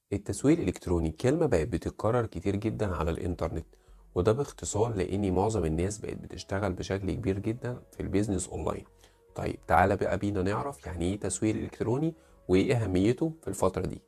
التسويق الإلكتروني كلمة بقت بتتكرر كتير جدا على الإنترنت وده باختصار لأن معظم الناس بقت بتشتغل بشكل كبير جدا في البيزنس أونلاين طيب تعالى بقى بينا نعرف يعني إيه تسويق إلكتروني وإيه أهميته في الفترة دي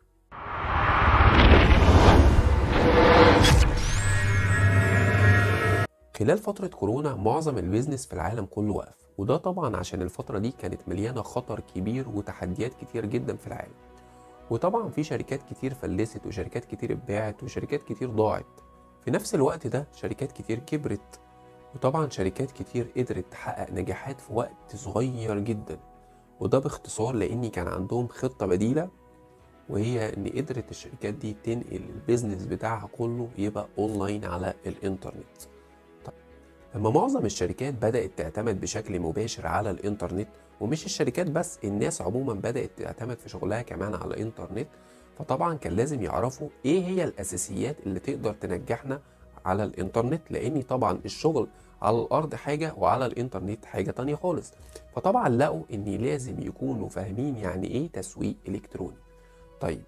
خلال فترة كورونا معظم البيزنس في العالم كله وقف وده طبعا عشان الفترة دي كانت مليانة خطر كبير وتحديات كتير جدا في العالم وطبعا في شركات كتير فلست وشركات كتير اتباعت وشركات كتير ضاعت في نفس الوقت ده شركات كتير كبرت وطبعا شركات كتير قدرت تحقق نجاحات في وقت صغير جدا وده باختصار لأن كان عندهم خطة بديلة وهي ان قدرت الشركات دي تنقل البيزنس بتاعها كله يبقى اونلاين على الانترنت طيب لما معظم الشركات بدأت تعتمد بشكل مباشر على الانترنت ومش الشركات بس الناس عموما بدأت تعتمد في شغلها كمان على الانترنت فطبعا كان لازم يعرفوا ايه هي الاساسيات اللي تقدر تنجحنا على الانترنت لان طبعا الشغل على الارض حاجه وعلى الانترنت حاجه تانية خالص فطبعا لقوا ان لازم يكونوا فاهمين يعني ايه تسويق الكتروني طيب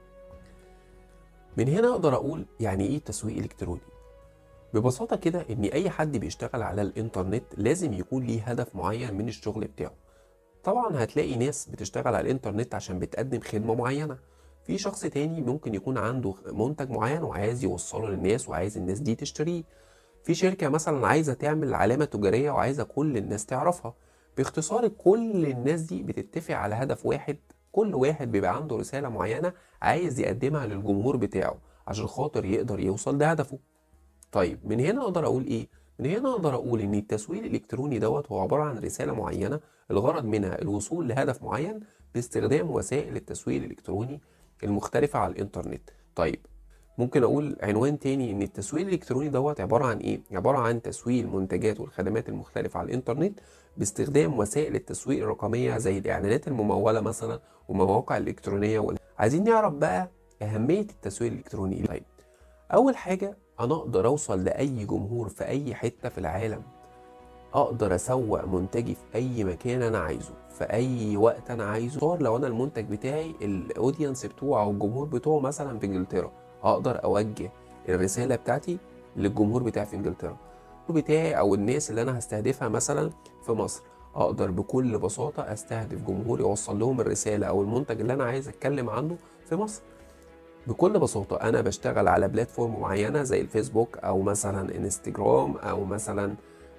من هنا اقدر اقول يعني ايه تسويق الكتروني ببساطة كده ان اي حد بيشتغل على الانترنت لازم يكون ليه هدف معين من الشغل بتاعه طبعا هتلاقي ناس بتشتغل على الانترنت عشان بتقدم خدمة معينة في شخص تاني ممكن يكون عنده منتج معين وعايز يوصله للناس وعايز الناس دي تشتريه في شركة مثلا عايزة تعمل علامة تجارية وعايزة كل الناس تعرفها باختصار كل الناس دي بتتفق على هدف واحد كل واحد بيبقى عنده رسالة معينة عايز يقدمها للجمهور بتاعه عشان خاطر يقدر يوصل لهدفه طيب من هنا اقدر اقول ايه من هنا اقدر اقول ان التسويق الالكتروني دوت هو عبارة عن رسالة معينة الغرض منها الوصول لهدف معين باستخدام وسائل التسويق الالكتروني المختلفة على الانترنت طيب ممكن اقول عنوان تاني ان التسويق الالكتروني دوت عبارة عن ايه عبارة عن تسويق المنتجات والخدمات المختلفة على الانترنت باستخدام وسائل التسويق الرقمية زي الاعلانات الممولة مثلا ومواقع الالكترونية وال... عايزين نعرف بقى اهمية التسويق الالكتروني إيه؟ طيب اول حاجة انا اقدر اوصل لاي جمهور في اي حتة في العالم اقدر اسوق منتجي في اي مكان انا عايزه في اي وقت انا عايزه صار لو انا المنتج بتاعي الاودينس بتوعه او الجمهور بتوعه مثلا في انجلترا اقدر اوجه الرساله بتاعتي للجمهور بتاعي في انجلترا بتاعي او الناس اللي انا هستهدفها مثلا في مصر اقدر بكل بساطه استهدف جمهوري اوصل لهم الرساله او المنتج اللي انا عايز اتكلم عنه في مصر بكل بساطة أنا بشتغل على بلاتفورم معينة زي الفيسبوك أو مثلا انستجرام أو مثلا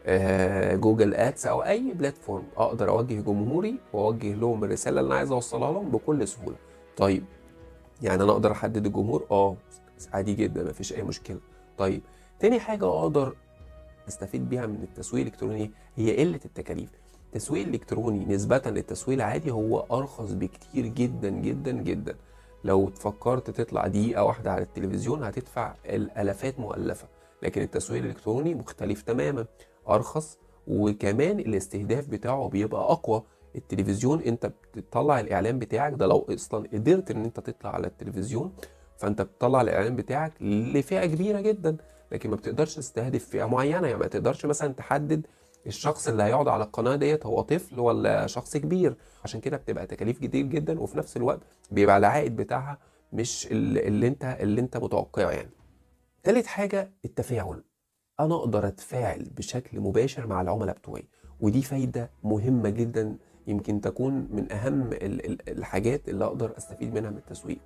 جوجل ادس او اي بلاتفورم اقدر اوجه جمهوري واوجه لهم الرساله اللي انا عايز اوصلها لهم بكل سهوله طيب يعني انا اقدر احدد الجمهور اه عادي جدا مفيش اي مشكله طيب تاني حاجه اقدر استفيد بيها من التسويق الالكتروني هي قله التكاليف التسويق الالكتروني نسبه للتسويق العادي هو ارخص بكتير جدا جدا جدا لو فكرت تطلع دقيقه واحده على التلفزيون هتدفع الالافات مؤلفه لكن التسويق الالكتروني مختلف تماما ارخص وكمان الاستهداف بتاعه بيبقى اقوى التلفزيون انت بتطلع الاعلان بتاعك ده لو اصلا قدرت ان انت تطلع على التلفزيون فانت بتطلع الاعلان بتاعك لفئه كبيره جدا لكن ما بتقدرش تستهدف فئه معينه يعني ما تقدرش مثلا تحدد الشخص اللي هيقعد على القناه ديت هو طفل ولا شخص كبير عشان كده بتبقى تكاليف كتير جدا وفي نفس الوقت بيبقى العائد بتاعها مش اللي انت اللي انت متوقعه يعني تالت حاجه التفاعل انا اقدر اتفاعل بشكل مباشر مع العملاء بتوعي ودي فايده مهمه جدا يمكن تكون من اهم الحاجات اللي اقدر استفيد منها من التسويق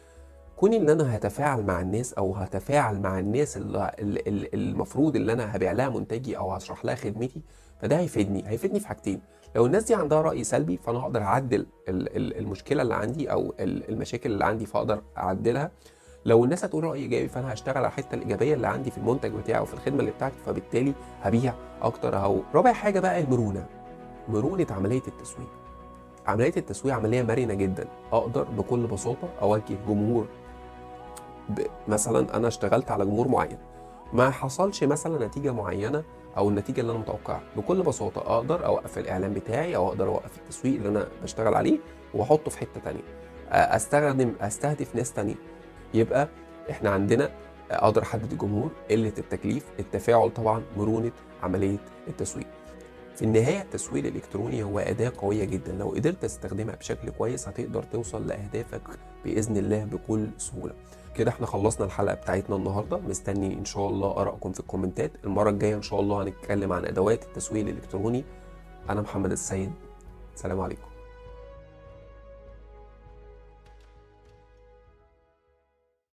كوني ان انا هتفاعل مع الناس او هتفاعل مع الناس اللي المفروض اللي انا هبيع لها منتجي او هشرح لها خدمتي فده هيفيدني هيفيدني في حاجتين لو الناس دي عندها راي سلبي فانا هقدر اعدل المشكله اللي عندي او المشاكل اللي عندي فاقدر اعدلها لو الناس هتقول راي ايجابي فانا هشتغل على الحته الايجابيه اللي عندي في المنتج بتاعي وفي الخدمه اللي بتاعتي فبالتالي هبيع اكتر اهو رابع حاجه بقى المرونه مرونه عمليه التسويق عمليه التسويق عمليه مرنه جدا اقدر بكل بساطه اوجه جمهور ب... مثلا انا اشتغلت على جمهور معين ما حصلش مثلا نتيجه معينه او النتيجه اللي انا متوقعها بكل بساطه اقدر اوقف الاعلان بتاعي او اقدر اوقف التسويق اللي انا بشتغل عليه واحطه في حته تانية استخدم استهدف ناس تانية يبقى احنا عندنا اقدر احدد الجمهور قله التكليف التفاعل طبعا مرونه عمليه التسويق في النهايه التسويق الالكتروني هو اداه قويه جدا لو قدرت تستخدمها بشكل كويس هتقدر توصل لاهدافك باذن الله بكل سهوله كده احنا خلصنا الحلقه بتاعتنا النهارده مستني ان شاء الله ارائكم في الكومنتات المره الجايه ان شاء الله هنتكلم عن ادوات التسويق الالكتروني انا محمد السيد سلام عليكم